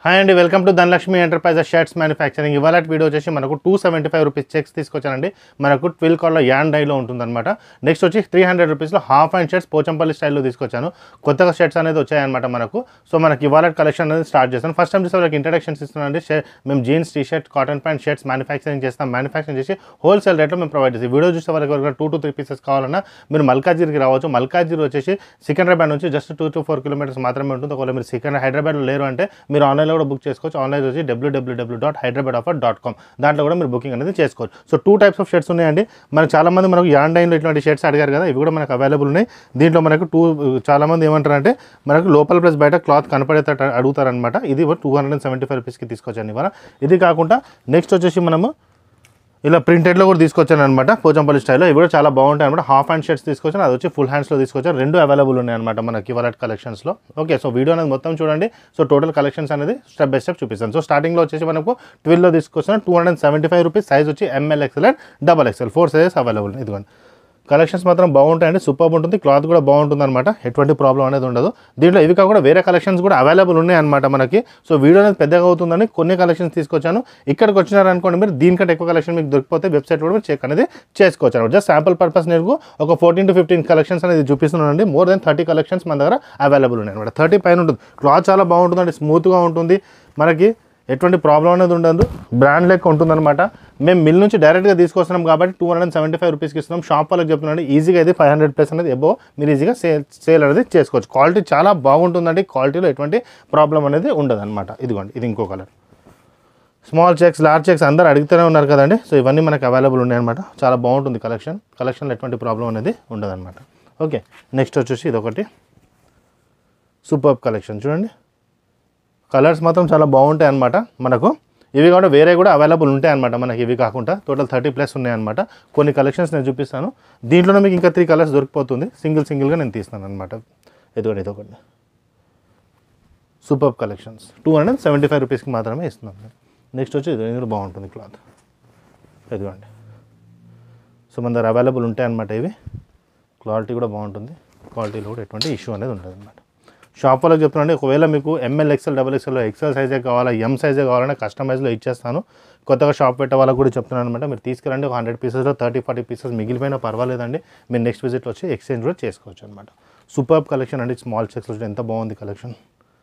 hi అండి welcome to Dhanalakshmi enterprises shirts manufacturing ఇవాళ video వచ్చేసి మనకు two seventy five rupees checks తీసుకొచ్చానండి మనకు ట్విల్ కాల్లో యాన్ డైలో ఉంటుందన్నమాట నెక్స్ట్ వచ్చి త్రీ హండ్రెడ్ రూపీస్లో హాఫ్ అండ్ షర్ట్స్ పోచంపల్లి స్టైల్లో తీసుకొచ్చాను కొత్తగా షర్ట్స్ అనేది వచ్చాయన్నమాట మనకు సో మనకి ఇవాళ కలెక్షన్ అనేది స్టార్ట్ చేస్తాను ఫస్ట్ టైం చూస్తే వాళ్ళకి ఇంట్రడక్షన్స్ ఇస్తున్నానండి షే- మేము jeans T shirt cotton pant shirts manufacturing చేస్తాం మ్యానుఫ్యాక్చరింగ్ చేసి హోల్సేల్ రేట్లో మేము ప్రొవైడ్ చేస్తాం వీడియో చూస్తే వాళ్ళకి ఎవరికైనా టూ టు త్రీ పీసెస్ కావాలన్నా మీరు మల్కాజిరికి రావచ్చు మల్కాజిరి వచ్చేసి సికింద్రాబాద్ నుంచి just two to four kilometres మాత్రమే ఉంటుంది ఒకవేళ మీరు సికింద్రా హైదరాబాద్లో లేరు అంటే మీరు ఆన్లైన్లో కూడా బుక్ చేసుకోవచ్చు ఆన్లైన్ వచ్చి డబ్ల్యూడబ్ల్యూడబ్ల్యూ dot Hyderabad offer dot com దాంట్లో కూడా మీరు బుకింగ్ అనేది చేసుకోవచ్చు so two types of shirts ఉన్నాయండి మనకు చాలామంది మనకు యాన్డైన్లో ఇటువంటి షర్ట్స్ అడిగారు కదా ఇవి కూడా మనకు అవైలబుల్ ఉన్నాయి దీంట్లో మనకు టూ చాలామంది ఏమంటారంటే మనకు లోపల ప్లస్ బయట క్లాత్ కనపడేటట్టు అడుగుతారనమాట ఇది two hundred and seventy five రూపీస్కి తీసుకొచ్చాను ఇవాళ ఇది కాకుండా నెక్స్ట్ వచ్చేసి మనము ఇలా ప్రింటెడ్లో కూడా తీసుకొచ్చాను అనమాట పోచంపల్లి స్టైల్లో ఇవి కూడా చాలా బాగుంటాయి అనమాట హాఫ్ హ్యాండ్ షర్ట్స్ తీసుకొచ్చాను అది వచ్చి ఫుల్ హ్యాండ్స్లో తీసుకొచ్చాను రెండు అవైలబుల్ ఉన్నాయి అనమాట మనకి ఇవాళ కలెక్షన్స్లో ఓకే సో వీడియో అనేది మొత్తం చూడండి సో టోటల్ కలెక్షన్స్ అనేది స్టెప్ బై స్టెప్ చూపిస్తాను సో స్టార్టింగ్లో వచ్చేసి మనకు ట్విల్లో తీసుకొచ్చిన two hundred seventy five rupees size వచ్చి M L XL and double XL four sizes available ఇదిగోండి కలెక్షన్స్ మాత్రం బాగుంటాయండి సూపర్ ఉంటుంది క్లాత్ కూడా బాగుంటుంది అనమాట ఎటువంటి ప్రాబ్లం అనేది ఉండదు దీంట్లో ఇవి కాకుండా వేరే కలెక్షన్స్ కూడా అవైలబుల్ ఉన్నాయి అనమాట మనకి సో వీడియో అనేది పెద్దగా అవుతుందని కొన్ని కలెక్షన్స్ తీసుకొచ్చాను ఇక్కడికి వచ్చినారనుకోండి మీరు దీనికంటే ఎక్కువ కలెక్షన్ మీకు దొరికిపోతే వెబ్సైట్ కూడా మీరు చెక్ అనేది చేసుకోవచ్చు అనమాట జస్ట్ శాంపుల్ పర్పస్ నేను ఒక ఫోర్టీన్ టు ఫిఫ్టీన్ కలెక్షన్స్ అనేది చూపిస్తున్నానండి మోర్ దెన్ థర్టీ కలెక్షన్స్ మన దగ్గర అవైలబుల్ ఉన్నాయి అనమాట థర్టీ పైన ఉంటుంది క్లాత్ చాలా బాగుంటుందండి స్మూత్గా ఉంటుంది మనకి ఎటువంటి ప్రాబ్లం అనేది ఉండదు బ్రాండ్ లెక్క ఉంటుందన్నమాట మేము మిల్ నుంచి డైరెక్ట్గా తీసుకొస్తున్నాం కాబట్టి టూ హండ్రెడ్ సెవెంటీ ఫైవ్ రూపీస్కి ఇస్తున్నాం షాప్ వాళ్ళకి చెప్తున్నాండి ఈజీగా అయితే ఫైవ్ హండ్రెడ్ ప్లస్ అనేది ఎబో మీరు ఈజీగా సేల్ సేల్ అనేది చేసుకోవచ్చు క్వాలిటీ చాలా బాగుంటుందండి క్వాలిటీలో ఎటువంటి ప్రాబ్లం అనేది ఉండదు అనమాట ఇదిగోండి ఇది ఇంకో colour small checks large checks అందరు అడుగుతూనే ఉన్నారు కదండి సో ఇవన్నీ మనకు అవైలబుల్ ఉన్నాయన్నమాట చాలా బాగుంటుంది కలెక్షన్ కలెక్షన్లో ఎటువంటి ప్రాబ్లం అనేది ఉండదన్నమాట ఓకే నెక్స్ట్ వచ్చేసి ఇదొకటి సూపర్ కలెక్షన్ చూడండి కలర్స్ మాత్రం చాలా బాగుంటాయి అన్నమాట మనకు ఇవి కూడా వేరే కూడా అవైలబుల్ ఉంటాయి అనమాట మనకి ఇవి కాకుండా టోటల్ థర్టీ ప్లస్ ఉన్నాయి అనమాట కొన్ని కలెక్షన్స్ నేను చూపిస్తాను దీంట్లోనే మీకు ఇంకా త్రీ కలర్స్ దొరికిపోతుంది సింగిల్ సింగిల్గా నేను తీస్తాను అనమాట ఇదిగోండి ఇదొకటి super collections two hundred seventy five రూపీస్కి మాత్రమే ఇస్తున్నాను నెక్స్ట్ వచ్చి ఇది కూడా బాగుంటుంది క్లాత్ ఇదిగోండి సో మన దగ్గర అవైలబుల్ ఉంటాయి అనమాట ఇవి క్వాలిటీ కూడా బాగుంటుంది క్వాలిటీలో కూడా ఎటువంటి ఇష్యూ అనేది ఉండదు అనమాట షాప్ వాళ్ళకి చెప్తున్నాండి ఒకవేళ మీకు ఎంఎల్ ఎక్సెల్ డబుల్ ఎక్సెల్లో ఎక్సెల్ సైజే కావాలా ఎం సైజే కావాలంటే కస్టమైజ్లో ఇచ్చేస్తాను కొత్తగా షాప్ పెట్టే వాళ్ళకి కూడా చెప్తున్నాను అనమాట మీరు తీసుకురండి ఒక హండ్రెడ్ పీసెస్లో థర్టీ ఫార్టీ పీసెస్ మిగిలిపోయినా పర్వాలేదండి మీరు నెక్స్ట్ విజిట్ వచ్చి ఎక్స్చేంజ్ కూడా చేసుకోవచ్చు అనమాట సూపర్ కలెక్షన్ అండి స్మాల్ చెక్స్ వచ్చి ఎంత బాగుంది కలెక్షన్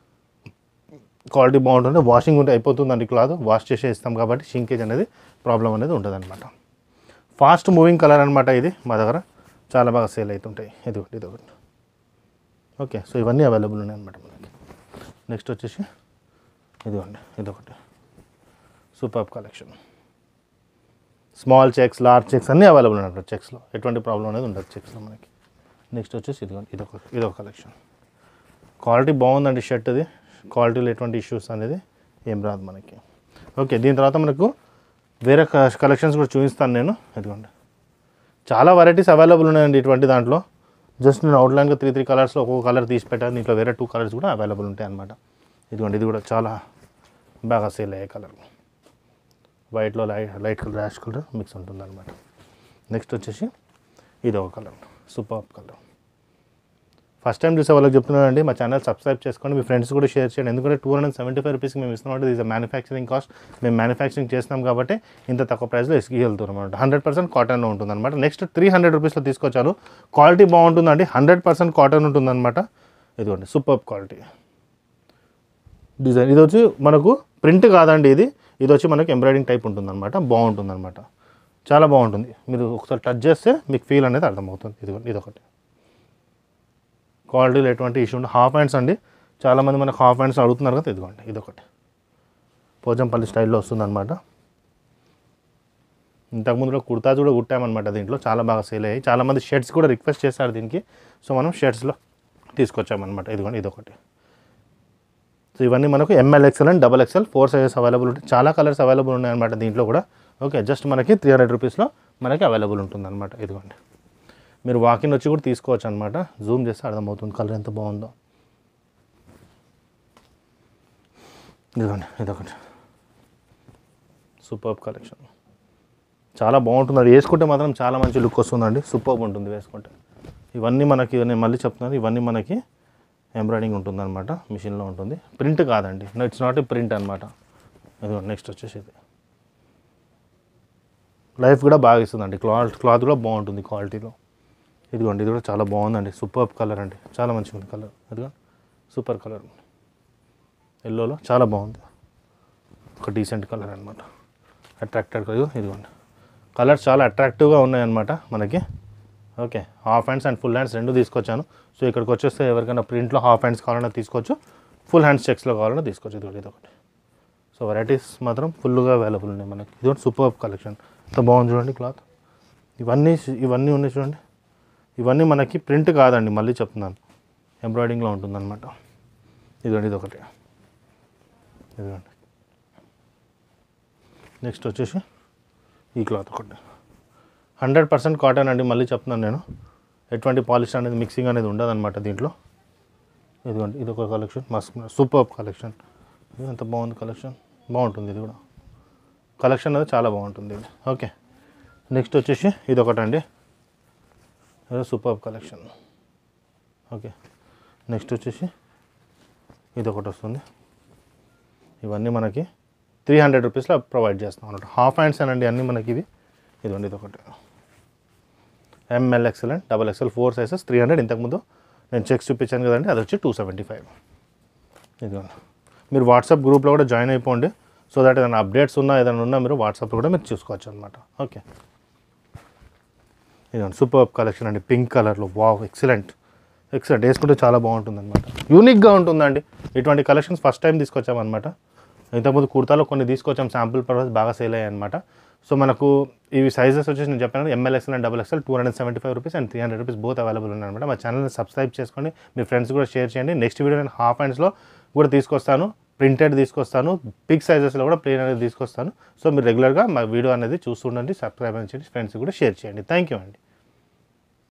క్వాలిటీ బాగుంటుంది వాషింగ్ ఉంటే అయిపోతుందండి క్లాత్ వాష్ చేసే ఇస్తాం కాబట్టి షింకేజ్ అనేది ప్రాబ్లం అనేది ఉంటుంది అనమాట ఫాస్ట్ మూవింగ్ కలర్ అనమాట ఇది మా దగ్గర చాలా బాగా సేల్ అవుతుంటాయి ఇది ఒకటి ఇది ఒకటి ఓకే సో ఇవన్నీ అవైలబుల్ ఉన్నాయి అనమాట మనకి నెక్స్ట్ వచ్చేసి ఇదిగోండి ఇదొకటి super collection small checks large checks అన్నీ అవైలబుల్ ఉన్నాయి చెక్స్లో ఎటువంటి ప్రాబ్లం అనేది ఉండదు చెక్స్లో మనకి నెక్స్ట్ వచ్చేసి ఇదిగోండి ఇదొక ఇదొక కలెక్షన్ క్వాలిటీ బాగుందండి షర్ట్ ఇది క్వాలిటీలో ఎటువంటి ఇష్యూస్ అనేది ఏం రాదు మనకి ఓకే దీని తర్వాత మనకు వేరే కలెక్షన్స్ కూడా చూపిస్తాను నేను ఇదిగోండి చాలా వెరైటీస్ అవైలబుల్ ఉన్నాయండి ఇటువంటి దాంట్లో జస్ట్ నేను అవుట్లైన్గా త్రీ త్రీ కలర్స్లో ఒక్కొక్క కలర్ తీసి పెట్టాను దీంట్లో వేరే టూ కలర్స్ కూడా అవైలబుల్ ఉంటాయి అనమాట ఇదిగోండి ఇది కూడా చాలా బాగా సేల్ అయ్యే కలర్ వైట్లో light light colour rash colour mix ఉంటుంది అనమాట నెక్స్ట్ వచ్చేసి ఇది ఒక colour super colour first time చూసే వాళ్ళకి చెప్తున్నానండి మా ఛానల్ సబ్స్క్రైబ్ చేసుకోండి మీ ఫ్రెండ్స్ కూడా షేర్ చేయండి ఎందుకంటే టూ హండ్రెడ్ సెవెంటీ ఫైవ్ రూపీస్కి మేము ఇస్తున్నాం ఇది మ్యానుఫ్యాక్చరింగ్ కాస్ట్ మేము మ్యానుఫ్యాక్చరింగ్ చేస్తున్నాం కాబట్టి ఇంత తక్కువ ప్రైస్లో ఇసుకి వెళ్తున్నాం అనమాట హండ్రెడ్ పర్సెంట్ కాటన్లో ఉంటుంది అనమాట నెక్స్ట్ త్రీ హండ్రెడ్ రూపీస్లో తీసుకొచ్చాను క్వాలిటీ బాగుంటుందండి హండ్రెడ్ పర్సెంట్ కాటన్ ఉంటుందన్నమాట ఇదిగోండి సూపర్ క్వాలిటీ డిజైన్ ఇది వచ్చి మనకు ప్రింట్ కాదండి ఇది ఇది వచ్చి మనకి ఎంబ్రాయిడింగ్ టైప్ ఉంటుందన్నమాట బాగుంటుందన్నమాట చాలా బాగుంటుంది మీరు ఒకసారి టచ్ చేస్తే మీకు ఫీల్ అనేది అర్థమవుతుంది ఇదిగోండి ఇదొకటి క్వాలిటీలో ఎటువంటి ఇష్యూ ఉండదు హాఫ్ హ్యాండ్స్ అండి చాలామంది మనకు హాఫ్ హ్యాండ్స్ అడుగుతున్నారు కదా ఇదిగోండి ఇదొకటి పోచంపల్లి స్టైల్లో వస్తుందన్నమాట ఇంతకుముందు కూడా కుర్తాస్ కూడా కుట్టామన్నమాట దీంట్లో చాలా బాగా సేల్ అయ్యాయి చాలామంది షర్ట్స్ కూడా రిక్వెస్ట్ చేశారు దీనికి సో మనం షర్ట్స్లో తీసుకొచ్చామన్నమాట ఇదిగోండి ఇదొకటి సో ఇవన్నీ మనకు M L XL and double XL four sizes available ఉంటాయి చాలా కలర్స్ అవైలబుల్ ఉన్నాయన్నమాట దీంట్లో కూడా ఓకే జస్ట్ మనకి త్రీ హండ్రెడ్ రూపీస్లో మనకి అవైలబుల్ ఉంటుందన్నమాట ఇదిగోండి మీరు వాకిన్ వచ్చి కూడా తీసుకోవచ్చు అనమాట జూమ్ చేస్తే అర్థమవుతుంది కలర్ ఎంత బాగుందో ఇదిగోండి ఇదొకటి సూపర్ కలెక్షన్ చాలా బాగుంటుంది అది వేసుకుంటే మాత్రం చాలా మంచి లుక్ వస్తుందండి సూపర్ ఉంటుంది వేసుకుంటే ఇవన్నీ మనకి నేను మళ్ళీ చెప్తున్నాను ఇవన్నీ మనకి ఎంబ్రాయిడింగ్ ఉంటుందన్నమాట మిషన్లో ఉంటుంది ప్రింట్ కాదండి ఇట్స్ నాట్ ఏ ప్రింట్ అనమాట ఇది నెక్స్ట్ వచ్చేసి ఇది లైఫ్ కూడా బాగా ఇస్తుందండి క్లాత్ క్లాత్ కూడా బాగుంటుంది క్వాలిటీలో ఇదిగోండి ఇది కూడా చాలా బాగుందండి సూపర్ కలర్ అండి చాలా మంచిగా ఉంది కలర్ ఇదిగోండి సూపర్ కలర్ ఎల్లోలో చాలా బాగుంది ఒక డీసెంట్ కలర్ అనమాట అట్రాక్టెడ్ కలర్ ఇదిగోండి కలర్స్ చాలా అట్రాక్టివ్గా ఉన్నాయన్నమాట మనకి okay half hands and full hands రెండు తీసుకొచ్చాను సో ఇక్కడికి వచ్చేస్తే ఎవరికైనా ప్రింట్లో హాఫ్ హ్యాండ్స్ కావాలన్నా తీసుకోవచ్చు ఫుల్ హ్యాండ్స్ చెక్స్లో కావాలన్నా తీసుకోవచ్చు ఇది ఇది ఒకటి సో వెరైటీస్ మాత్రం ఫుల్గా అవైలబుల్ ఉన్నాయి మనకి ఇది ఒకటి సూపర్ కలెక్షన్ ఎంత బాగుంది చూడండి క్లాత్ ఇవన్నీ ఇవన్నీ ఉన్నాయి చూడండి ఇవన్నీ మనకి ప్రింట్ కాదండి మళ్ళీ చెప్తున్నాను ఎంబ్రాయిడింగ్లో ఉంటుందన్నమాట ఇదిగోండి ఇది ఒకటి ఇదిగోండి నెక్స్ట్ వచ్చేసి ఈ క్లాత్ ఒకటి హండ్రెడ్ పర్సెంట్ కాటన్ అండి మళ్ళీ చెప్తున్నాను నేను ఎటువంటి పాలిష్ అనేది మిక్సింగ్ అనేది ఉండదన్నమాట దీంట్లో ఇదిగోండి ఇది ఒక కలెక్షన్ మస్త్ సూపర్ కలెక్షన్ ఇది ఎంత బాగుంది కలెక్షన్ బాగుంటుంది ఇది కూడా కలెక్షన్ అనేది చాలా బాగుంటుంది ఇది ఓకే నెక్స్ట్ వచ్చేసి ఇది ఒకటండి ఇది సూపర్ కలెక్షన్ ఓకే నెక్స్ట్ వచ్చేసి ఇది ఒకటి వస్తుంది ఇవన్నీ మనకి త్రీ హండ్రెడ్ రూపీస్లో ప్రొవైడ్ చేస్తాం అన్నమాట హాఫ్ హ్యాండ్స్ అనండి అన్నీ మనకి ఇవి ఇదిగోండి ఇది ఒకటి M L XL and double XL four sizes three hundred ఇంతకుముందు నేను చెక్స్ చూపించాను కదండి అది వచ్చి టూ సెవెంటీ ఫైవ్ ఇదిగోండి మీరు వాట్సాప్ గ్రూప్లో కూడా జాయిన్ అయిపోండి సో దట్ ఏదైనా అప్డేట్స్ ఉన్నా ఏదైనా ఉన్నా మీరు వాట్సాప్లో కూడా మీరు చూసుకోవచ్చు అనమాట ఓకే ఇదిగోండి సూపర్ కలెక్షన్ అండి పింక్ కలర్లో వావ్ ఎక్సలెంట్ ఎక్సలెంట్ వేసుకుంటే చాలా బాగుంటుంది అనమాట యూనిక్గా ఉంటుందండి ఇటువంటి కలెక్షన్స్ ఫస్ట్ టైం తీసుకొచ్చామన్నమాట ఇంతకుముందు కుర్తాలో కొన్ని తీసుకొచ్చాం శాంపుల్ పర్పస్ బాగా సేల్ అయ్యాయి అనమాట సో మనకు ఇవి సైజెస్ వచ్చేసి నేను చెప్పాను M L XL and double XL two hundred seventy five rupees and three hundred rupees both available ఉన్నాయన్నమాట మా ఛానల్ని సబ్స్క్రైబ్ చేసుకోండి మీ ఫ్రెండ్స్ కూడా షేర్ చేయండి నెక్స్ట్ వీడియో నేను హాఫ్ హ్యాండ్స్లో కూడా తీసుకొస్తాను ప్రింటెడ్ తీసుకొస్తాను పిక్ సైజెస్లో కూడా ప్లేన్ అనేది తీసుకొస్తాను సో మీరు రెగ్యులర్గా మా వీడియో అనేది చూస్తుండండి సబ్స్క్రైబ్ చేయండి ఫ్రెండ్స్ కూడా షేర్ చేయండి థ్యాంక్ యూ అండి